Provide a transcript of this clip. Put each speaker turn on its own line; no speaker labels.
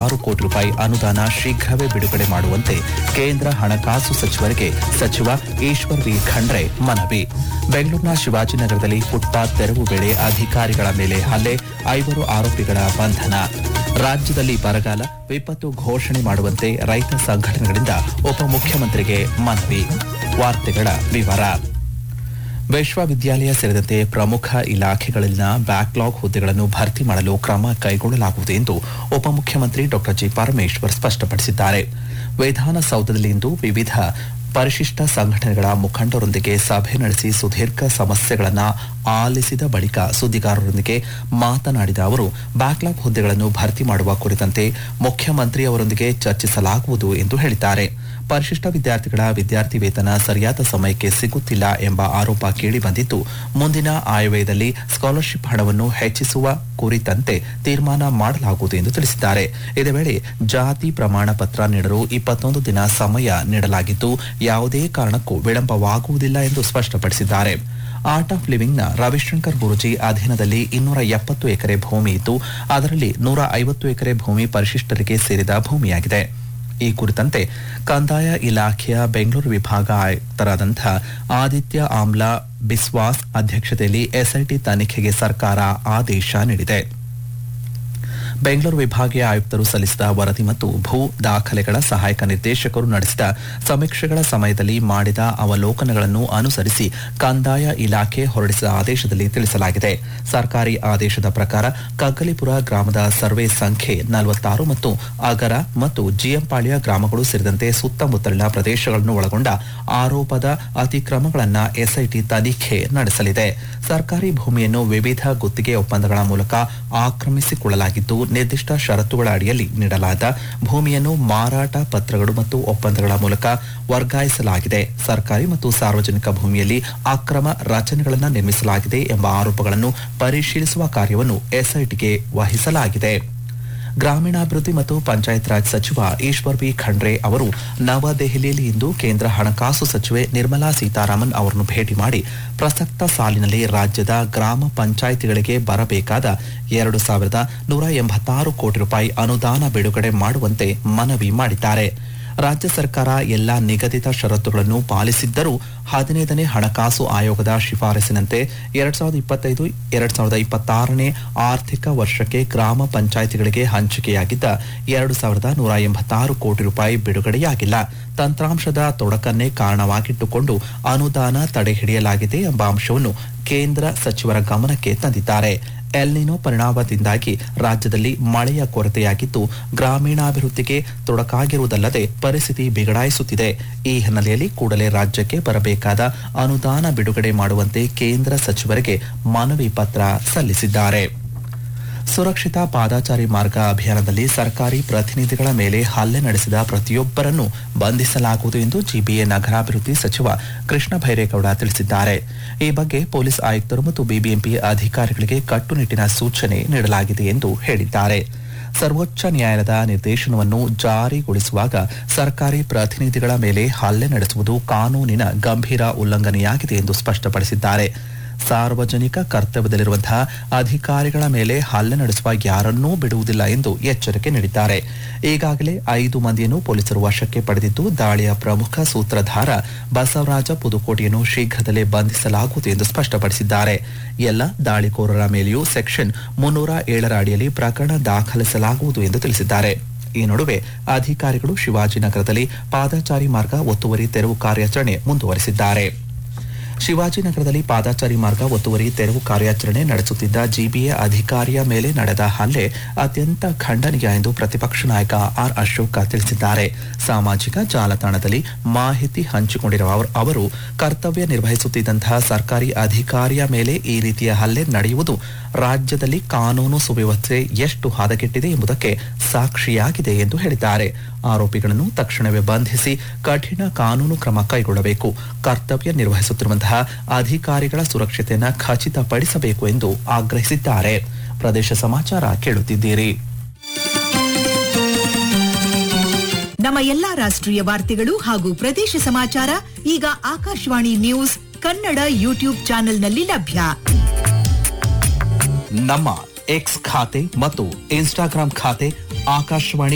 ಆರು ಕೋಟಿ ರೂಪಾಯಿ ಅನುದಾನ ಶೀಘ್ರವೇ ಬಿಡುಗಡೆ ಮಾಡುವಂತೆ ಕೇಂದ್ರ ಹಣಕಾಸು ಸಚಿವರಿಗೆ ಸಚಿವ ಈಶ್ವರ್ ವಿ ಖಂಡ್ರೆ ಮನವಿ ಬೆಂಗಳೂರಿನ ಶಿವಾಜಿನಗರದಲ್ಲಿ ಫುಟ್ಪಾತ್ ತೆರವು ವೇಳೆ ಅಧಿಕಾರಿಗಳ ಮೇಲೆ ಹಲ್ಲೆ ಐವರು ಆರೋಪಿಗಳ ಬಂಧನ ರಾಜ್ಯದಲ್ಲಿ ಬರಗಾಲ ವಿಪತ್ತು ಘೋಷಣೆ ಮಾಡುವಂತೆ ರೈತ ಸಂಘಟನೆಗಳಿಂದ ಉಪಮುಖ್ಯಮಂತ್ರಿಗೆ ಮನವಿ ವಾರ್ತೆಗಳ ವಿವರ ವಿಶ್ವವಿದ್ಯಾಲಯ ಸೇರಿದಂತೆ ಪ್ರಮುಖ ಇಲಾಖೆಗಳಲ್ಲಿನ ಬ್ಯಾಕ್ಲಾಗ್ ಹುದ್ದೆಗಳನ್ನು ಭರ್ತಿ ಮಾಡಲು ಕ್ರಮ ಕೈಗೊಳ್ಳಲಾಗುವುದು ಎಂದು ಉಪಮುಖ್ಯಮಂತ್ರಿ ಡಾ ಜಿ ಪರಮೇಶ್ವರ್ ಸ್ಪಷ್ಟಪಡಿಸಿದ್ದಾರೆ ವಿಧಾನಸೌಧದಲ್ಲಿಂದು ವಿವಿಧ ಪರಿಶಿಷ್ಟ ಸಂಘಟನೆಗಳ ಮುಖಂಡರೊಂದಿಗೆ ಸಭೆ ನಡೆಸಿ ಸುದೀರ್ಘ ಸಮಸ್ಯೆಗಳನ್ನು ಆಲಿಸಿದ ಬಳಿಕ ಸುದ್ದಿಗಾರರೊಂದಿಗೆ ಮಾತನಾಡಿದ ಅವರು ಬ್ಯಾಕ್ಲಾಗ್ ಹುದ್ದೆಗಳನ್ನು ಭರ್ತಿ ಮಾಡುವ ಕುರಿತಂತೆ ಮುಖ್ಯಮಂತ್ರಿ ಅವರೊಂದಿಗೆ ಚರ್ಚಿಸಲಾಗುವುದು ಎಂದು ಹೇಳಿದ್ದಾರೆ ಪರಿಶಿಷ್ಟ ವಿದ್ಯಾರ್ಥಿಗಳ ವಿದ್ಯಾರ್ಥಿ ವೇತನ ಸರಿಯಾದ ಸಮಯಕ್ಕೆ ಸಿಗುತ್ತಿಲ್ಲ ಎಂಬ ಆರೋಪ ಕೇಳಿಬಂದಿದ್ದು ಮುಂದಿನ ಆಯವ್ಯಯದಲ್ಲಿ ಸ್ಕಾಲರ್ಶಿಪ್ ಹಣವನ್ನು ಹೆಚ್ಚಿಸುವ ಕುರಿತಂತೆ ತೀರ್ಮಾನ ಮಾಡಲಾಗುವುದು ಎಂದು ತಿಳಿಸಿದ್ದಾರೆ ಇದೇ ವೇಳೆ ಜಾತಿ ಪ್ರಮಾಣ ಪತ್ರ ನೀಡಲು ಇಪ್ಪತ್ತೊಂದು ದಿನ ಸಮಯ ನೀಡಲಾಗಿದ್ದು ಯಾವುದೇ ಕಾರಣಕ್ಕೂ ವಿಳಂಬವಾಗುವುದಿಲ್ಲ ಎಂದು ಸ್ಪಷ್ಟಪಡಿಸಿದ್ದಾರೆ ಆರ್ಟ್ ಆಫ್ ಲಿವಿಂಗ್ನ ರವಿಶಂಕರ್ ಗುರುಜಿ ಅಧೀನದಲ್ಲಿ ಇನ್ನೂರ ಎಪ್ಪತ್ತು ಎಕರೆ ಭೂಮಿ ಇದ್ದು ಅದರಲ್ಲಿ ನೂರ ಐವತ್ತು ಎಕರೆ ಭೂಮಿ ಪರಿಶಿಷ್ಟರಿಗೆ ಸೇರಿದ ಭೂಮಿಯಾಗಿದೆ ಈ ಕುರಿತಂತೆ ಕಂದಾಯ ಇಲಾಖೆಯ ಬೆಂಗಳೂರು ವಿಭಾಗ ಆಯುಕ್ತರಾದಂಥ ಆದಿತ್ಯ ಆಮ್ಲಾ ಬಿಸ್ವಾಸ್ ಅಧ್ಯಕ್ಷತೆಯಲ್ಲಿ ಎಸ್ಐಟಿ ತನಿಖೆಗೆ ಸರ್ಕಾರ ಆದೇಶ ನೀಡಿದೆ ಬೆಂಗಳೂರು ವಿಭಾಗೀಯ ಆಯುಕ್ತರು ಸಲ್ಲಿಸಿದ ವರದಿ ಮತ್ತು ಭೂ ದಾಖಲೆಗಳ ಸಹಾಯಕ ನಿರ್ದೇಶಕರು ನಡೆಸಿದ ಸಮೀಕ್ಷೆಗಳ ಸಮಯದಲ್ಲಿ ಮಾಡಿದ ಅವಲೋಕನಗಳನ್ನು ಅನುಸರಿಸಿ ಕಂದಾಯ ಇಲಾಖೆ ಹೊರಡಿಸಿದ ಆದೇಶದಲ್ಲಿ ತಿಳಿಸಲಾಗಿದೆ ಸರ್ಕಾರಿ ಆದೇಶದ ಪ್ರಕಾರ ಕಗ್ಗಲಿಪುರ ಗ್ರಾಮದ ಸರ್ವೆ ಸಂಖ್ಯೆ ನಲವತ್ತಾರು ಮತ್ತು ಅಗರ ಮತ್ತು ಜಿಎಂಪಾಳ್ಯ ಗ್ರಾಮಗಳು ಸೇರಿದಂತೆ ಸುತ್ತಮುತ್ತಲಿನ ಪ್ರದೇಶಗಳನ್ನು ಒಳಗೊಂಡ ಆರೋಪದ ಅತಿಕ್ರಮಗಳನ್ನು ಎಸ್ಐಟಿ ತನಿಖೆ ನಡೆಸಲಿದೆ ಸರ್ಕಾರಿ ಭೂಮಿಯನ್ನು ವಿವಿಧ ಗುತ್ತಿಗೆ ಒಪ್ಪಂದಗಳ ಮೂಲಕ ಆಕ್ರಮಿಸಿಕೊಳ್ಳಲಾಗಿದ್ದು ನಿರ್ದಿಷ್ಟ ಷರತ್ತುಗಳ ಅಡಿಯಲ್ಲಿ ನೀಡಲಾದ ಭೂಮಿಯನ್ನು ಮಾರಾಟ ಪತ್ರಗಳು ಮತ್ತು ಒಪ್ಪಂದಗಳ ಮೂಲಕ ವರ್ಗಾಯಿಸಲಾಗಿದೆ ಸರ್ಕಾರಿ ಮತ್ತು ಸಾರ್ವಜನಿಕ ಭೂಮಿಯಲ್ಲಿ ಅಕ್ರಮ ರಚನೆಗಳನ್ನು ನಿರ್ಮಿಸಲಾಗಿದೆ ಎಂಬ ಆರೋಪಗಳನ್ನು ಪರಿಶೀಲಿಸುವ ಕಾರ್ಯವನ್ನು ಎಸ್ಐಟಿಗೆ ವಹಿಸಲಾಗಿದೆ ಗ್ರಾಮೀಣಾಭಿವೃದ್ಧಿ ಮತ್ತು ಪಂಚಾಯತ್ ರಾಜ್ ಸಚಿವ ಈಶ್ವರ್ ಬಿ ಖಂಡ್ರೆ ಅವರು ನವದೆಹಲಿಯಲ್ಲಿ ಇಂದು ಕೇಂದ್ರ ಹಣಕಾಸು ಸಚಿವೆ ನಿರ್ಮಲಾ ಸೀತಾರಾಮನ್ ಅವರನ್ನು ಭೇಟಿ ಮಾಡಿ ಪ್ರಸಕ್ತ ಸಾಲಿನಲ್ಲಿ ರಾಜ್ಯದ ಗ್ರಾಮ ಪಂಚಾಯಿತಿಗಳಿಗೆ ಬರಬೇಕಾದ ಎರಡು ಸಾವಿರದ ನೂರ ಎಂಬತ್ತಾರು ಕೋಟಿ ರೂಪಾಯಿ ಅನುದಾನ ಬಿಡುಗಡೆ ಮಾಡುವಂತೆ ಮನವಿ ಮಾಡಿದ್ದಾರೆ ರಾಜ್ಯ ಸರ್ಕಾರ ಎಲ್ಲಾ ನಿಗದಿತ ಷರತ್ತುಗಳನ್ನು ಪಾಲಿಸಿದ್ದರೂ ಹದಿನೈದನೇ ಹಣಕಾಸು ಆಯೋಗದ ಶಿಫಾರಸಿನಂತೆ ಎರಡ್ ಸಾವಿರದ ಇಪ್ಪತ್ತೈದು ಎರಡ್ ಸಾವಿರದ ಇಪ್ಪತ್ತಾರನೇ ಆರ್ಥಿಕ ವರ್ಷಕ್ಕೆ ಗ್ರಾಮ ಪಂಚಾಯಿತಿಗಳಿಗೆ ಹಂಚಿಕೆಯಾಗಿದ್ದ ಎರಡು ಸಾವಿರದ ನೂರ ಎಂಬತ್ತಾರು ಕೋಟಿ ರೂಪಾಯಿ ಬಿಡುಗಡೆಯಾಗಿಲ್ಲ ತಂತ್ರಾಂಶದ ತೊಡಕನ್ನೇ ಕಾರಣವಾಗಿಟ್ಟುಕೊಂಡು ಅನುದಾನ ತಡೆಹಿಡಿಯಲಾಗಿದೆ ಎಂಬ ಅಂಶವನ್ನು ಕೇಂದ್ರ ಸಚಿವರ ಗಮನಕ್ಕೆ ತಂದಿದ್ದಾರೆ ಎಲ್ನಿನೋ ಪರಿಣಾಮದಿಂದಾಗಿ ರಾಜ್ಯದಲ್ಲಿ ಮಳೆಯ ಕೊರತೆಯಾಗಿದ್ದು ಗ್ರಾಮೀಣಾಭಿವೃದ್ಧಿಗೆ ತೊಡಕಾಗಿರುವುದಲ್ಲದೆ ಪರಿಸ್ಥಿತಿ ಬಿಗಡಾಯಿಸುತ್ತಿದೆ ಈ ಹಿನ್ನೆಲೆಯಲ್ಲಿ ಕೂಡಲೇ ರಾಜ್ಯಕ್ಕೆ ಬರಬೇಕಾದ ಅನುದಾನ ಬಿಡುಗಡೆ ಮಾಡುವಂತೆ ಕೇಂದ್ರ ಸಚಿವರಿಗೆ ಮನವಿ ಪತ್ರ ಸಲ್ಲಿಸಿದ್ದಾರೆ ಸುರಕ್ಷಿತ ಪಾದಾಚಾರಿ ಮಾರ್ಗ ಅಭಿಯಾನದಲ್ಲಿ ಸರ್ಕಾರಿ ಪ್ರತಿನಿಧಿಗಳ ಮೇಲೆ ಹಲ್ಲೆ ನಡೆಸಿದ ಪ್ರತಿಯೊಬ್ಬರನ್ನು ಬಂಧಿಸಲಾಗುವುದು ಎಂದು ಜಿಬಿಎ ನಗರಾಭಿವೃದ್ಧಿ ಸಚಿವ ಕೃಷ್ಣ ಭೈರೇಗೌಡ ತಿಳಿಸಿದ್ದಾರೆ ಈ ಬಗ್ಗೆ ಪೊಲೀಸ್ ಆಯುಕ್ತರು ಮತ್ತು ಬಿಬಿಎಂಪಿ ಅಧಿಕಾರಿಗಳಿಗೆ ಕಟ್ಟುನಿಟ್ಟಿನ ಸೂಚನೆ ನೀಡಲಾಗಿದೆ ಎಂದು ಹೇಳಿದ್ದಾರೆ ಸರ್ವೋಚ್ಚ ನ್ಯಾಯಾಲಯದ ನಿರ್ದೇಶನವನ್ನು ಜಾರಿಗೊಳಿಸುವಾಗ ಸರ್ಕಾರಿ ಪ್ರತಿನಿಧಿಗಳ ಮೇಲೆ ಹಲ್ಲೆ ನಡೆಸುವುದು ಕಾನೂನಿನ ಗಂಭೀರ ಉಲ್ಲಂಘನೆಯಾಗಿದೆ ಎಂದು ಸ್ಪಷ್ಟಪಡಿಸಿದ್ದಾರೆ ಸಾರ್ವಜನಿಕ ಕರ್ತವ್ಯದಲ್ಲಿರುವಂತಹ ಅಧಿಕಾರಿಗಳ ಮೇಲೆ ಹಲ್ಲೆ ನಡೆಸುವ ಯಾರನ್ನೂ ಬಿಡುವುದಿಲ್ಲ ಎಂದು ಎಚ್ಚರಿಕೆ ನೀಡಿದ್ದಾರೆ ಈಗಾಗಲೇ ಐದು ಮಂದಿಯನ್ನು ಪೊಲೀಸರು ವಶಕ್ಕೆ ಪಡೆದಿದ್ದು ದಾಳಿಯ ಪ್ರಮುಖ ಸೂತ್ರಧಾರ ಬಸವರಾಜ ಪುದುಕೋಟೆಯನ್ನು ಶೀಘ್ರದಲ್ಲೇ ಬಂಧಿಸಲಾಗುವುದು ಎಂದು ಸ್ಪಷ್ಟಪಡಿಸಿದ್ದಾರೆ ಎಲ್ಲ ದಾಳಿಕೋರರ ಮೇಲೆಯೂ ಸೆಕ್ಷನ್ ಮುನ್ನೂರ ಏಳರ ಅಡಿಯಲ್ಲಿ ಪ್ರಕರಣ ದಾಖಲಿಸಲಾಗುವುದು ಎಂದು ತಿಳಿಸಿದ್ದಾರೆ ಈ ನಡುವೆ ಅಧಿಕಾರಿಗಳು ಶಿವಾಜಿನಗರದಲ್ಲಿ ಪಾದಚಾರಿ ಮಾರ್ಗ ಒತ್ತುವರಿ ತೆರವು ಕಾರ್ಯಾಚರಣೆ ಮುಂದುವರೆಸಿದ್ದಾರೆ ಶಿವಾಜಿನಗರದಲ್ಲಿ ಪಾದಾಚಾರಿ ಮಾರ್ಗ ಒತ್ತುವರಿ ತೆರವು ಕಾರ್ಯಾಚರಣೆ ನಡೆಸುತ್ತಿದ್ದ ಜಿಬಿಎ ಅಧಿಕಾರಿಯ ಮೇಲೆ ನಡೆದ ಹಲ್ಲೆ ಅತ್ಯಂತ ಖಂಡನೀಯ ಎಂದು ಪ್ರತಿಪಕ್ಷ ನಾಯಕ ಆರ್ ಅಶೋಕ ತಿಳಿಸಿದ್ದಾರೆ ಸಾಮಾಜಿಕ ಜಾಲತಾಣದಲ್ಲಿ ಮಾಹಿತಿ ಹಂಚಿಕೊಂಡಿರುವ ಅವರು- ಅವರು ಕರ್ತವ್ಯ ನಿರ್ವಹಿಸುತ್ತಿದ್ದಂತಹ ಸರ್ಕಾರಿ ಅಧಿಕಾರಿಯ ಮೇಲೆ ಈ ರೀತಿಯ ಹಲ್ಲೆ ನಡೆಯುವುದು ರಾಜ್ಯದಲ್ಲಿ ಕಾನೂನು ಸುವ್ಯವಸ್ಥೆ ಎಷ್ಟು ಹದಗೆಟ್ಟಿದೆ ಎಂಬುದಕ್ಕೆ ಸಾಕ್ಷಿಯಾಗಿದೆ ಎಂದು ಹೇಳಿದ್ದಾರೆ ಆರೋಪಿಗಳನ್ನು ತಕ್ಷಣವೇ ಬಂಧಿಸಿ ಕಠಿಣ ಕಾನೂನು ಕ್ರಮ ಕೈಗೊಳ್ಳಬೇಕು ಕರ್ತವ್ಯ ನಿರ್ವಹಿಸುತ್ತಿರುವಂತಹ ಅಧಿಕಾರಿಗಳ ಸುರಕ್ಷತೆಯನ್ನು ಖಚಿತಪಡಿಸಬೇಕು ಎಂದು ಆಗ್ರಹಿಸಿದ್ದಾರೆ ಪ್ರದೇಶ ಸಮಾಚಾರ ಕೇಳುತ್ತಿದ್ದೀರಿ
ನಮ್ಮ ಎಲ್ಲಾ ರಾಷ್ಟ್ರೀಯ ವಾರ್ತೆಗಳು ಹಾಗೂ ಪ್ರದೇಶ ಸಮಾಚಾರ ಈಗ ಆಕಾಶವಾಣಿ ನ್ಯೂಸ್ ಕನ್ನಡ ಯೂಟ್ಯೂಬ್ ಚಾನೆಲ್ನಲ್ಲಿ ಲಭ್ಯ
ನಮ್ಮ ಎಕ್ಸ್ ಖಾತೆ ಮತ್ತು ಇನ್ಸ್ಟಾಗ್ರಾಂ ಖಾತೆ ಆಕಾಶವಾಣಿ